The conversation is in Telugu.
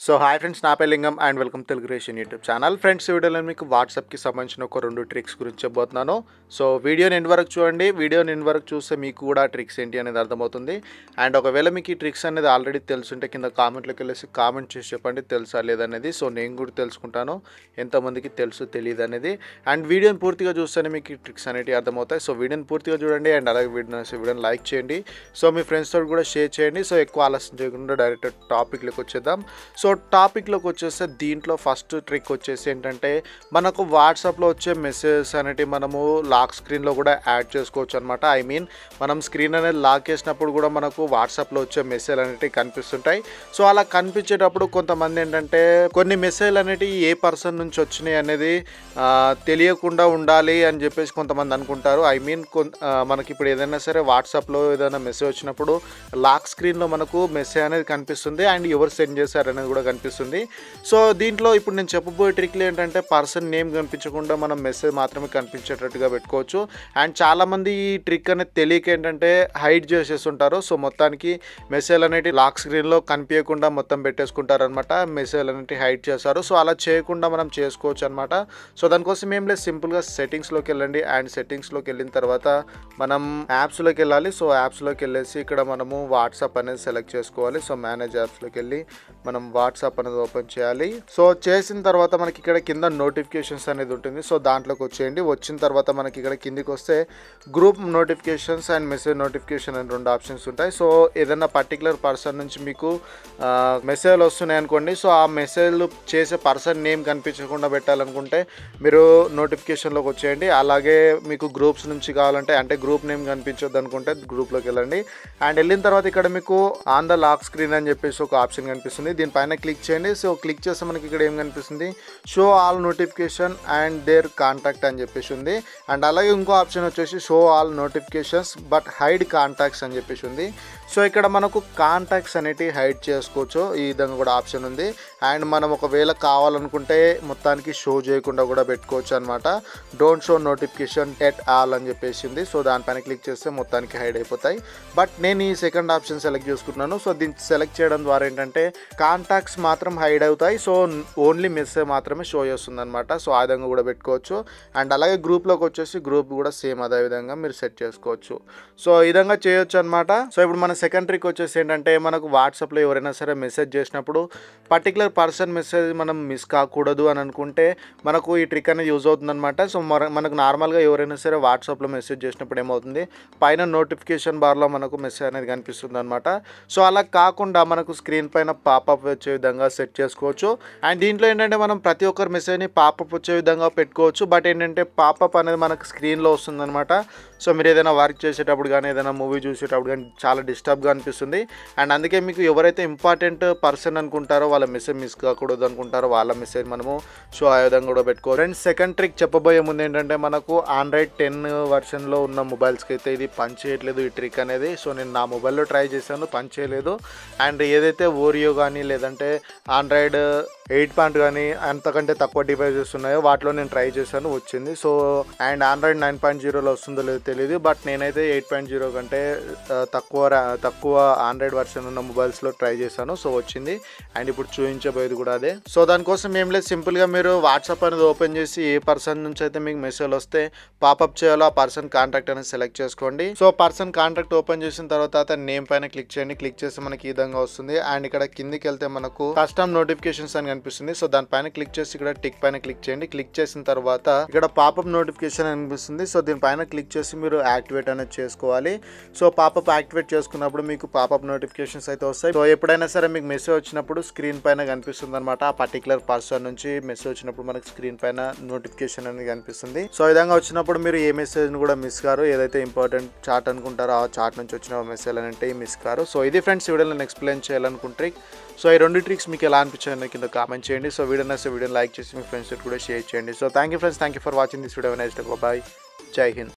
సో హాయ్ ఫ్రెండ్స్ నా పేరు Lingam and welcome Telugu ration YouTube channel friends ఈ వీడియోలో మీకు వాట్సాప్కి సంబంధించిన ఒక రెండు ట్రిక్స్ గురించి చెప్పబోతున్నాను సో వీడియోని ఎండ్ వరకు చూడండి వీడియోని ఎండ్ వరకు చూస్తే మీకు కూడా ట్రిక్స్ ఏంటి అనేది అర్థమవుతుంది అండ్ ఒకవేళ మీకు ఈ ట్రిక్స్ అనేది ఆల్రెడీ తెలుసుంటే కింద కామెంట్లోకి వెళ్ళేసి కామెంట్ చేసి చెప్పండి తెలుసా లేదనేది సో నేను కూడా తెలుసుకుంటాను ఎంతమందికి తెలుసు తెలియదు అనేది అండ్ వీడియోని పూర్తిగా చూస్తేనే మీకు ఈ ట్రిక్స్ అనేవి అర్థమవుతాయి సో వీడియోని పూర్తిగా చూడండి అండ్ అలాగే వీడియో వీడియోని లైక్ చేయండి సో మీ ఫ్రెండ్స్ తోటి కూడా షేర్ చేయండి సో ఎక్కువ ఆలస్యం చేయకుండా డైరెక్ట్ టాపిక్లోకి వచ్చేద్దాం సో టాపిక్లోకి వచ్చేస్తే దీంట్లో ఫస్ట్ ట్రిక్ వచ్చేసి ఏంటంటే మనకు వాట్సాప్లో వచ్చే మెసేజెస్ అనేటివి మనము లాక్ స్క్రీన్లో కూడా యాడ్ చేసుకోవచ్చు అనమాట ఐ మీన్ మనం స్క్రీన్ అనేది లాక్ చేసినప్పుడు కూడా మనకు వాట్సాప్లో వచ్చే మెసేజ్ అనేటివి కనిపిస్తుంటాయి సో అలా కనిపించేటప్పుడు కొంతమంది ఏంటంటే కొన్ని మెసేజ్లు అనేటివి ఏ పర్సన్ నుంచి వచ్చినాయి అనేది ఆ, తెలియకుండా ఉండాలి అని చెప్పేసి కొంతమంది అనుకుంటారు ఐ మీన్ మనకి ఇప్పుడు ఏదైనా సరే వాట్సాప్లో ఏదైనా మెసేజ్ వచ్చినప్పుడు లాక్ స్క్రీన్లో మనకు మెసేజ్ అనేది కనిపిస్తుంది అండ్ ఎవరు సెండ్ చేశారు అనేది కూడా కనిపిస్తుంది సో దీంట్లో ఇప్పుడు నేను చెప్పబోయే ట్రిక్లు ఏంటంటే పర్సన్ నేమ్ కనిపించకుండా మనం మెసేజ్ మాత్రమే కనిపించేటట్టుగా పెట్టుకోవచ్చు అండ్ చాలామంది ఈ ట్రిక్ అనేది తెలియక ఏంటంటే హైడ్ చేసేస్తుంటారు సో మొత్తానికి మెసేజ్ అనేటి లాక్ స్క్రీన్లో కనిపించకుండా మొత్తం పెట్టేసుకుంటారు అనమాట మెసేజ్ అనేటి హైడ్ చేస్తారు సో అలా చేయకుండా మనం చేసుకోవచ్చు అనమాట సో దానికోసం ఏం లేదు సింపుల్గా సెట్టింగ్స్లోకి వెళ్ళండి అండ్ సెట్టింగ్స్లోకి వెళ్ళిన తర్వాత మనం యాప్స్లోకి వెళ్ళాలి సో యాప్స్లోకి వెళ్ళేసి ఇక్కడ మనము వాట్సాప్ అనేది సెలెక్ట్ చేసుకోవాలి సో మేనేజ్ యాప్స్లోకి వెళ్ళి మనం వాట్సాప్ అనేది ఓపెన్ చేయాలి సో చేసిన తర్వాత మనకి ఇక్కడ కింద నోటిఫికేషన్స్ అనేది ఉంటుంది సో దాంట్లోకి వచ్చేయండి వచ్చిన తర్వాత మనకి ఇక్కడ కిందికి వస్తే group notifications and message notification అని రెండు ఆప్షన్స్ ఉంటాయి సో ఏదైనా పర్టికులర్ పర్సన్ నుంచి మీకు మెసేజ్లు వస్తున్నాయి అనుకోండి సో ఆ మెసేజ్లు చేసే పర్సన్ నేమ్ కనిపించకుండా పెట్టాలనుకుంటే మీరు నోటిఫికేషన్లోకి వచ్చేయండి అలాగే మీకు గ్రూప్స్ నుంచి కావాలంటే అంటే గ్రూప్ నేమ్ కనిపించొద్దు అనుకుంటే గ్రూప్లోకి వెళ్ళండి అండ్ వెళ్ళిన తర్వాత ఇక్కడ మీకు ఆన్ ద లాక్ స్క్రీన్ అని చెప్పేసి ఒక ఆప్షన్ కనిపిస్తుంది దీనిపైన క్లిక్ చేయండి సో క్లిక్ చేస్తే మనకి ఇక్కడ ఏం కనిపిస్తుంది show all notification and their contact అని చెప్పేసి ఉంది అండ్ అలాగే ఇంకో ఆప్షన్ వచ్చేసి show all notifications but hide contacts అని చెప్పేసి ఉంది సో ఇక్కడ మనకు కాంటాక్ట్స్ అనేటివి హైడ్ చేసుకోవచ్చు ఈ విధంగా కూడా ఆప్షన్ ఉంది అండ్ మనం ఒకవేళ కావాలనుకుంటే మొత్తానికి షో చేయకుండా కూడా పెట్టుకోవచ్చు అనమాట don't show notification at all అని చెప్పేసి ఉంది సో దానిపైన క్లిక్ చేస్తే మొత్తానికి హైడ్ అయిపోతాయి బట్ నేను ఈ సెకండ్ ఆప్షన్ సెలెక్ట్ చేసుకుంటున్నాను సో దీన్ని సెలెక్ట్ చేయడం ద్వారా ఏంటంటే కాంటాక్ట్స్ మాత్రం హైడ్ అవుతాయి సో ఓన్లీ మెసేజ్ మాత్రమే షో చేస్తుంది అనమాట సో ఆ విధంగా కూడా పెట్టుకోవచ్చు అండ్ అలాగే గ్రూప్లోకి వచ్చేసి గ్రూప్ కూడా సేమ్ అదే విధంగా మీరు సెట్ చేసుకోవచ్చు సో ఈ విధంగా చేయొచ్చు అనమాట సో ఇప్పుడు మన సెకండ్ ట్రిక్ వచ్చేసి ఏంటంటే మనకు వాట్సాప్లో ఎవరైనా సరే మెసేజ్ చేసినప్పుడు పర్టికులర్ పర్సన్ మెసేజ్ మనం మిస్ కాకూడదు అని అనుకుంటే మనకు ఈ ట్రిక్ అనేది యూజ్ అవుతుందన్నమాట సో మన మనకు నార్మల్గా ఎవరైనా సరే వాట్సాప్లో మెసేజ్ చేసినప్పుడు ఏమవుతుంది పైన నోటిఫికేషన్ బార్లో మనకు మెసేజ్ అనేది కనిపిస్తుంది అనమాట సో అలా కాకుండా మనకు స్క్రీన్ పైన పాపప్ వచ్చే విధంగా సెట్ చేసుకోవచ్చు అండ్ దీంట్లో ఏంటంటే మనం ప్రతి ఒక్కరి మెసేజ్ని పాపప్ వచ్చే విధంగా పెట్టుకోవచ్చు బట్ ఏంటంటే పాపప్ అనేది మనకు స్క్రీన్లో వస్తుందన్నమాట సో మీరు ఏదైనా వర్క్ చేసేటప్పుడు కానీ ఏదైనా మూవీ చూసేటప్పుడు కానీ చాలా డిస్టర్బ్గా అనిపిస్తుంది అండ్ అందుకే మీకు ఎవరైతే ఇంపార్టెంట్ పర్సన్ అనుకుంటారో వాళ్ళ మెసేజ్ మిస్ కాకూడదు అనుకుంటారో వాళ్ళ మెసేజ్ మనము సో ఆ విధంగా కూడా పెట్టుకో ఫ్రెండ్స్ సెకండ్ ట్రిక్ చెప్పబోయే ముందు ఏంటంటే మనకు ఆండ్రాయిడ్ టెన్ వర్షన్లో ఉన్న మొబైల్స్కి అయితే ఇది పని చేయట్లేదు ఈ ట్రిక్ అనేది సో నేను నా మొబైల్లో ట్రై చేశాను పని చేయలేదు అండ్ ఏదైతే ఓరియో కానీ లేదంటే ఆండ్రాయిడ్ ఎయిట్ పాయింట్ కానీ అంతకంటే తక్కువ డివైజెస్ ఉన్నాయో వాటిలో నేను ట్రై చేశాను వచ్చింది so and Android nine point జీరోలో వస్తుందో లేదో తెలియదు బట్ నేనైతే ఎయిట్ పాయింట్ జీరో కంటే ఆ, తక్కువ రా- తక్కువ ఆండ్రాయిడ్ వర్షన్ ఉన్న మొబైల్స్లో ట్రై చేశాను సో వచ్చింది అండ్ ఇప్పుడు చూపించబోయేది కూడా అదే సో దానికోసం ఏం లేదు సింపుల్గా మీరు వాట్సాప్ అనేది ఓపెన్ చేసి ఏ పర్సన్ నుంచి అయితే మీకు మెసేజ్ వస్తే పాపప్ చేయాలో ఆ పర్సన్ కాంటాక్ట్ అనేది సెలెక్ట్ చేసుకోండి సో పర్సన్ కాంటాక్ట్ ఓపెన్ చేసిన తర్వాత అతని నేమ్ పైన క్లిక్ చేయండి క్లిక్ చేస్తే మనకి ఈ విధంగా వస్తుంది అండ్ ఇక్కడ కిందికి వెళ్తే మనకు కస్టమ్ నోటిఫికేషన్స్ అని కనిపిస్తుంది సో దానిపైన క్లిక్ చేసి ఇక్కడ టిక్ పైన క్లిక్ చేయండి క్లిక్ చేసిన తర్వాత ఇక్కడ పాపప్ నోటిఫికేషన్ అనిపిస్తుంది సో దీనిపైన క్లిక్ చేసి మీరు యాక్టివేట్ అనేది చేసుకోవాలి సో పాపప్ యాక్టివేట్ చేసుకున్నప్పుడు మీకు పాపప్ నోటిఫికేషన్స్ అయితే వస్తాయి సో ఎప్పుడైనా సరే మీకు మెసేజ్ వచ్చినప్పుడు స్క్రీన్ పైన కనిపిస్తుంది అనమాట ఆ పర్టికులర్ పర్సన్ నుంచి మెసేజ్ వచ్చినప్పుడు మనకి స్క్రీన్ పైన నోటిఫికేషన్ అనేది కనిపిస్తుంది సో ఈ విధంగా వచ్చినప్పుడు మీరు ఏ మెసేజ్ ని కూడా మిస్ కారు ఏదైతే ఇంపార్టెంట్ చాట్ అనుకుంటారో ఆ చాట్ నుంచి వచ్చిన మెసేజ్ అంటే మిస్ కారు సో ఇది ఫ్రెండ్స్ వీడియోలో నేను ఎక్స్ప్లెయిన్ చేయాలనుకుంటే సో ఈ రెండు ట్రిక్స్ మీకు ఎలా అనిపించాయి కింద కామెంట్ చేయండి సో వీడియో నచ్చితే వీడియోని లైక్ చేసి మీ ఫ్రెండ్స్ కూడా షేర్ చేయండి so thank you friends thank you for watching this video next bye Jai Hind